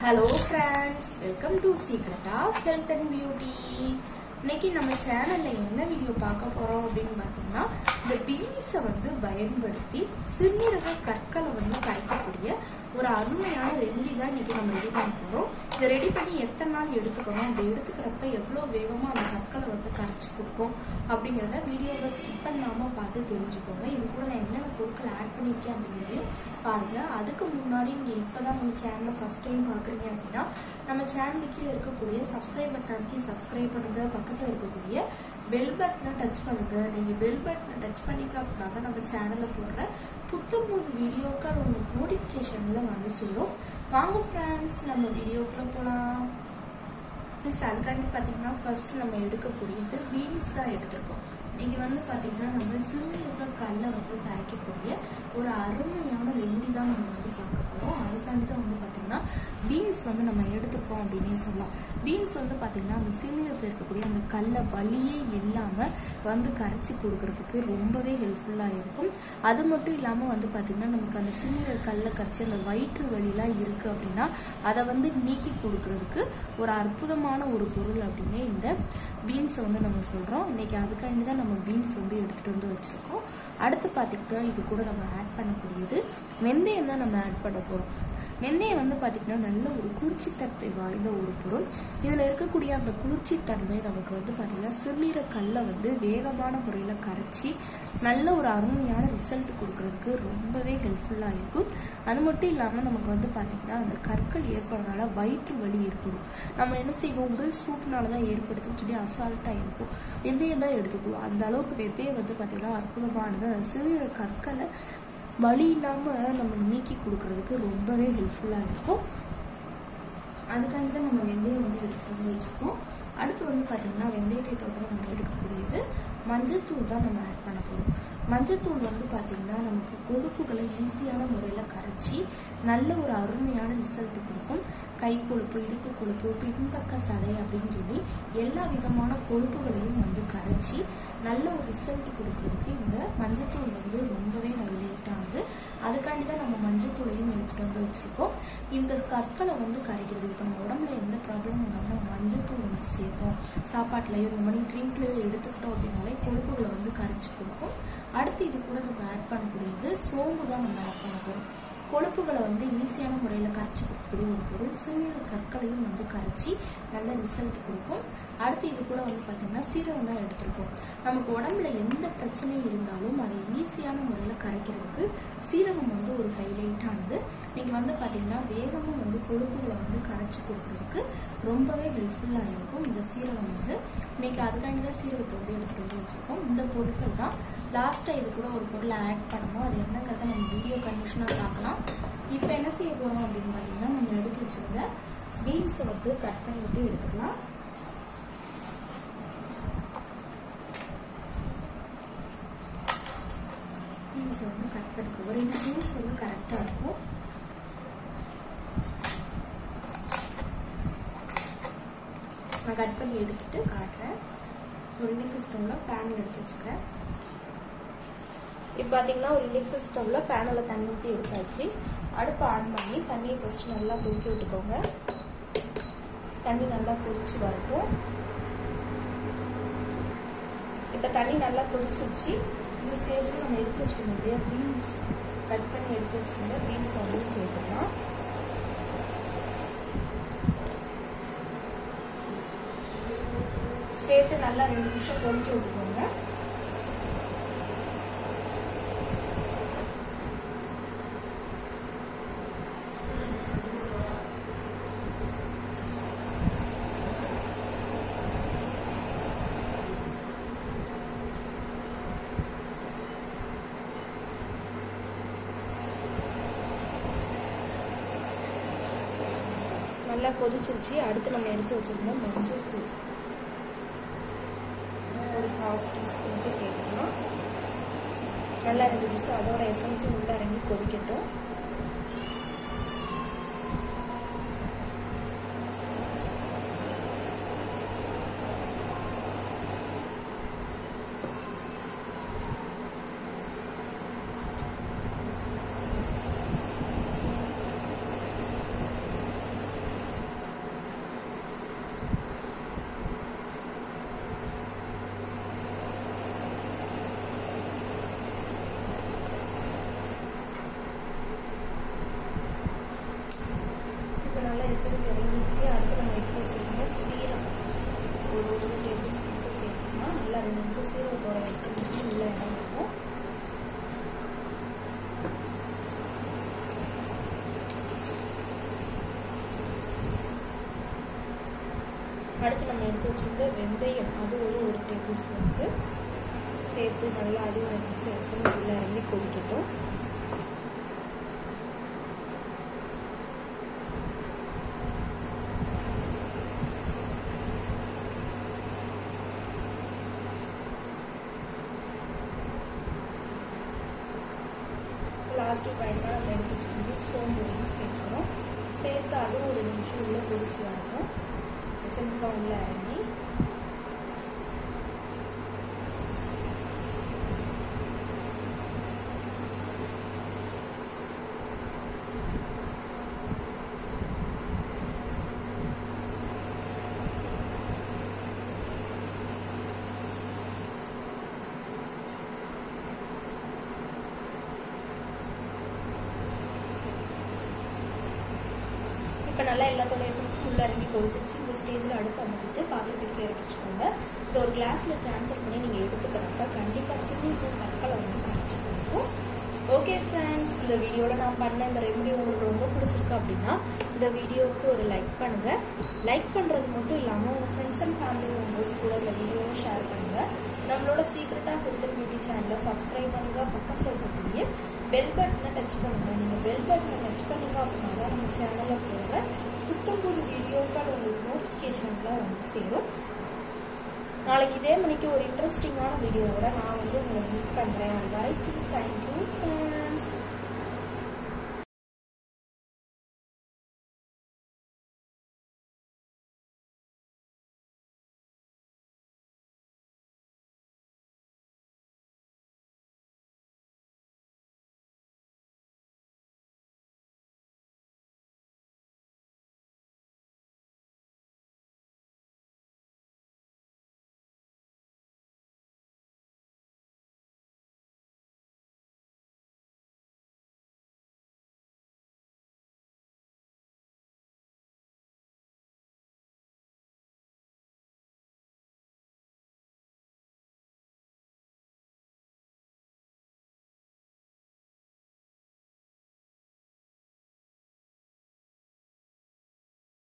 hello friends welcome to secret of health and beauty இன்னைக்கு நம்ம சேனல்ல என்ன வீடியோ பார்க்க போறோம் அப்படின்னு பார்த்தீங்கன்னா இந்த பீன்ஸை வந்து பயன்படுத்தி சிறுநீரக கற்களை வந்து கரைக்கக்கூடிய ஒரு அருமையான ரெமெடி தான் இன்னைக்கு நம்ம ரெடி பண்ண போறோம் இதை ரெடி பண்ணி எத்தனை நாள் எடுத்துக்கணும் அப்படி எடுத்துக்கிறப்ப எவ்வளோ வேகமா அந்த கற்களை வந்து கரைச்சி கொடுக்கும் அப்படிங்கிறத வீடியோவை ஸ்கிப் பண்ணாம பார்த்து தெரிஞ்சுக்கோங்க இது கூட நான் என்னென்ன பொருட்கள் ஆட் பண்ணியிருக்கேன் அப்படிங்கிறது பாருங்க அதுக்கு முன்னாடி நீங்க இப்பதான் நம்ம சேனலை ஃபர்ஸ்ட் டைம் பாக்குறீங்க அப்படின்னா நம்ம சேனலுக்கு கீழே இருக்கக்கூடிய சப்ஸ்கிரைப் பட்டனுக்கு சப்ஸ்கிரைப் பண்ணுங்க பக்கத்துல இருக்கக்கூடிய பெல் பட்டனை டச் பண்ணுங்க நீங்க பெல் பட்டனை டச் பண்ணிக்க அப்படின்னா தான் நம்ம சேனல்ல போடுற புத்தம் புது வீடியோக்கள் உங்களுக்கு நோட்டிபிகேஷன்ல வந்து சேரும் வாங்க ஃப்ரெண்ட்ஸ் நம்ம வீடியோக்குள்ள போலாம் மீன்ஸ் அதுக்காண்டி பார்த்தீங்கன்னா ஃபர்ஸ்ட் நம்ம எடுக்கக்கூடியது பீன்ஸ் தான் எடுத்திருக்கோம் நீங்க வந்து பார்த்தீங்கன்னா நம்ம சிறுநீரக கல்லை வந்து கரைக்கக்கூடிய ஒரு அருமையான ரெமெடி தான் நம்ம வந்து பார்க்க போகிறோம் அதுக்காண்டி தான் வந்து பார்த்தீங்கன்னா பீன்ஸ் வந்து நம்ம எடுத்துப்போம் அப்படின்னே சொல்லலாம் பீன்ஸ் வந்து பார்த்தீங்கன்னா அந்த சிறுநீரகத்தில் இருக்கக்கூடிய அந்த கல்லை வலியே இல்லாமல் வந்து கரைச்சி கொடுக்கறதுக்கு ரொம்பவே ஹெல்ப்ஃபுல்லாக இருக்கும் அது மட்டும் இல்லாமல் வந்து பார்த்தீங்கன்னா நமக்கு அந்த சிறுநீரக கல்லை கரைச்சி அந்த வயிற்று வலிலாம் இருக்குது அப்படின்னா அதை வந்து நீக்கி கொடுக்கறதுக்கு ஒரு அற்புதமான ஒரு பொருள் அப்படின்னே இந்த பீன்ஸை வந்து நம்ம சொல்கிறோம் இன்னைக்கு அதுக்காண்டி தான் நம்ம பீன்ஸ் வந்து எடுத்துகிட்டு வந்து வச்சுருக்கோம் அடுத்து பார்த்திங்கன்னா இது கூட நம்ம ஆட் பண்ணக்கூடியது வெந்தயம் தான் நம்ம ஆட் பண்ண போகிறோம் வெந்தயம் வந்து பார்த்திங்கன்னா நல்ல ஒரு குளிர்ச்சித்தன்மை வாய்ந்த ஒரு பொருள் இதில் இருக்கக்கூடிய அந்த குளிர்ச்சித்தன்மை நமக்கு வந்து பார்த்திங்கன்னா சிறுநீரக கல்லை வந்து வேகமான முறையில் கரைச்சி நல்ல ஒரு அருமையான ரிசல்ட் கொடுக்கறதுக்கு ரொம்பவே ஹெல்ப்ஃபுல்லாக இருக்கும் அது மட்டும் இல்லாமல் நமக்கு வந்து பார்த்திங்கன்னா அந்த கற்கள் ஏற்படுறதுனால வயிற்று வலி ஏற்படும் நம்ம என்ன செய்வோம் உடல் சூட்டுனால தான் ஏற்படுதுன்னு சொல்லி அசால்ட்டாக இருப்போம் வெந்தயம் தான் எடுத்துக்குவோம் அந்த அளவுக்கு வெந்தயம் வந்து பார்த்திங்கன்னா அற்புதமானது அந்த சிறுநீரக கற்களை வலி இல்லாமல் நம்ம நீக்கி கொடுக்கறதுக்கு ரொம்பவே ஹெல்ப்ஃபுல்லாக இருக்கும் அதுக்காக தான் நம்ம வெந்தயம் வந்து எடுத்துட்டு வந்து வச்சுருக்கோம் அடுத்து வந்து பார்த்திங்கன்னா வெந்தயத்தை தொடர்ந்து நம்ம எடுக்கக்கூடியது மஞ்சத்தூள் தான் நம்ம ஆட் பண்ண போகிறோம் மஞ்சத்தூள் வந்து பார்த்திங்கன்னா நமக்கு கொழுப்புகளை ஈஸியான முறையில் கரைச்சி நல்ல ஒரு அருமையான ரிசல்ட் கொடுக்கும் கை கொழுப்பு இடுப்பு கொழுப்பு பின்பக்க சதை அப்படின்னு சொல்லி எல்லா விதமான கொழுப்புகளையும் வந்து கரைச்சி நல்ல ஒரு ரிசல்ட் கொடுக்கறதுக்கு இந்த மஞ்சத்தூள் வந்து ரொம்பவே ஹைலைட் ஆகுது அதுக்காண்டி தான் நம்ம மஞ்சத்தூளையும் எடுத்துகிட்டு வந்து வச்சுருக்கோம் இந்த கற்களை வந்து கரைக்கிறது இப்போ நம்ம உடம்புல எந்த ப்ராப்ளமும் இல்லாமல் நம்ம மஞ்சத்தூள் வந்து சேர்த்தோம் சாப்பாட்டுலையோ இந்த மாதிரி ட்ரிங்க்லையோ எடுத்துக்கிட்டோம் அப்படின்னாலே கொழுப்புகளை வந்து கரைச்சி கொடுக்கும் அடுத்து இது கூட நம்ம ஆட் பண்ணக்கூடியது சோம்பு தான் நம்ம ஆட் பண்ண போகிறோம் கொழுப்புகளை வந்து ஈஸியான முறையில் கரைச்சி கொடுக்கக்கூடிய ஒரு பொருள் சிறுநீரக கற்களையும் வந்து கரைச்சி நல்ல ரிசல்ட் கொடுக்கும் அடுத்து இது கூட வந்து பார்த்தீங்கன்னா சீரகம் தான் எடுத்திருக்கோம் நமக்கு உடம்புல எந்த பிரச்சனையும் இருந்தாலும் அதை ஈஸியான முறையில் கரைக்கிறதுக்கு சீரகம் வந்து ஒரு ஹைலைட்டானது நீங்கள் வந்து பார்த்தீங்கன்னா வேகமும் வந்து கொழுப்புகளை வந்து கரைச்சி கொடுக்கறதுக்கு ரொம்பவே ஹெல்ப்ஃபுல்லாக இருக்கும் இந்த சீரகம் வந்து இன்னைக்கு அதுக்காண்டி தான் சீரகத்தை வந்து எடுத்துகிட்டு வந்து வச்சுருக்கோம் இந்த பொருட்கள் தான் லாஸ்ட்டாக இது கூட ஒரு பொருளை ஆட் பண்ணணும் அது என்னங்கிறத நம்ம வீடியோ கண்டிஷனாக பார்க்கலாம் இப்போ என்ன செய்ய போகிறோம் அப்படின்னு பார்த்தீங்கன்னா நம்ம எடுத்து வச்சிருந்த பீன்ஸை வந்து கட் பண்ணி விட்டு எடுத்துக்கலாம் பீன்ஸ் வந்து கட் பண்ணிக்கோ ஒரு ரெண்டு பீன்ஸ் வந்து கரெக்டாக இருக்கும் நான் கட் பண்ணி எடுத்துட்டு காட்டுறேன் ஒரு இண்டக்ஷன் ஸ்டவ்வில் பேன் எடுத்து வச்சுக்கிறேன் இப்போ பார்த்தீங்கன்னா ஒரு இண்டக்ஷன் ஸ்டவ்வில் பேனில் தண்ணி ஊற்றி எடுத்தாச்சு அடுப்பை ஆன் பண்ணி தண்ணியை ஃபஸ்ட்டு நல்லா கொதிக்க விட்டுக்கோங்க தண்ணி நல்லா கொதிச்சு வரட்டும் இப்போ தண்ணி நல்லா கொதிச்சிருச்சு இந்த ஸ்டேஜில் நம்ம எடுத்து வச்சுக்கணும் இல்லையா பீன்ஸ் கட் பண்ணி எடுத்து வச்சுக்கோங்க பீன்ஸ் வந்து சேர்த்துக்கலாம் சேர்த்து நல்லா ரெண்டு நிமிஷம் கொதிக்க விட்டுக்கோங்க நல்லா கொதிச்சிருச்சு அடுத்து நம்ம எடுத்து வச்சிருந்தோம் மஞ்சள் தூள் ஒரு ஹாஃப் டீஸ்பூனுக்கு சேர்த்துக்கலாம் நல்லா ரெண்டு நிமிஷம் அதோட எசன்ஸ் உள்ள இறங்கி கொதிக்கட்டும் சீரகத்தோட எசன்ஸ் உள்ள இறங்கிடும் அடுத்து நம்ம எடுத்து வச்சிருந்த வெந்தயம் அது ஒரு ஒரு டேபிள் ஸ்பூனுக்கு சேர்த்து நல்லா அது ஒரு நிமிஷம் எசன்ஸ் உள்ள இறங்கி கொதிக்கட்டும் லாஸ்ட்டு ஃபைனலாக நம்ம எடுத்து வச்சுருந்து சோம்புலையும் சேர்க்கணும் சேர்த்து அதுவும் ஒரு நிமிஷம் உள்ளே கொதிச்சு வரணும் எசன்ஸ்லாம் உள்ளே இறங்கி இப்போ நல்லா எல்லாத்தோட எசன்ஸும் உள்ளே இறங்கி கொதிச்சிச்சு இந்த ஸ்டேஜில் அடுப்பு அமர்த்திட்டு பாத்திரத்துக்கு இறக்கி வச்சுக்கோங்க இந்த ஒரு கிளாஸில் ட்ரான்ஸ்ஃபர் பண்ணி நீங்கள் எடுத்துக்கிறப்ப கண்டிப்பாக சிமெண்ட் கற்களை வந்து கரைச்சி கொடுக்கும் ஓகே ஃப்ரெண்ட்ஸ் இந்த வீடியோவில் நான் பண்ண இந்த ரெமெடி உங்களுக்கு ரொம்ப பிடிச்சிருக்கு அப்படின்னா இந்த வீடியோவுக்கு ஒரு லைக் பண்ணுங்கள் லைக் பண்ணுறது மட்டும் இல்லாமல் உங்கள் ஃப்ரெண்ட்ஸ் அண்ட் ஃபேமிலி மெம்பர்ஸ் கூட இந்த வீடியோவை ஷேர் பண்ணுங்கள் நம்மளோட சீக்ரெட்டாக கொடுத்த பியூட்டி சேனலை சப்ஸ்கிரைப் பண்ணுங்கள் பக்கத்தில் இருக்கக்கூடிய பெல் பட்டனை டச் பண்ணுங்கள் நீங்கள் பெல் பட்டனை டச் பண்ணீங்க அப்படின்னா தான் நம்ம சேனலில் போடுற புத்தம் புது வீடியோக்கள் உங்களுக்கு நோட்டிஃபிகேஷனில் வந்து சேரும் நாளைக்கு இதே மணிக்கு ஒரு இன்ட்ரெஸ்டிங்கான வீடியோவோட நான் வந்து உங்களை மீட் பண்ணுறேன் அது வரைக்கும் தேங்க்யூ ஃப்ரெண்ட்ஸ்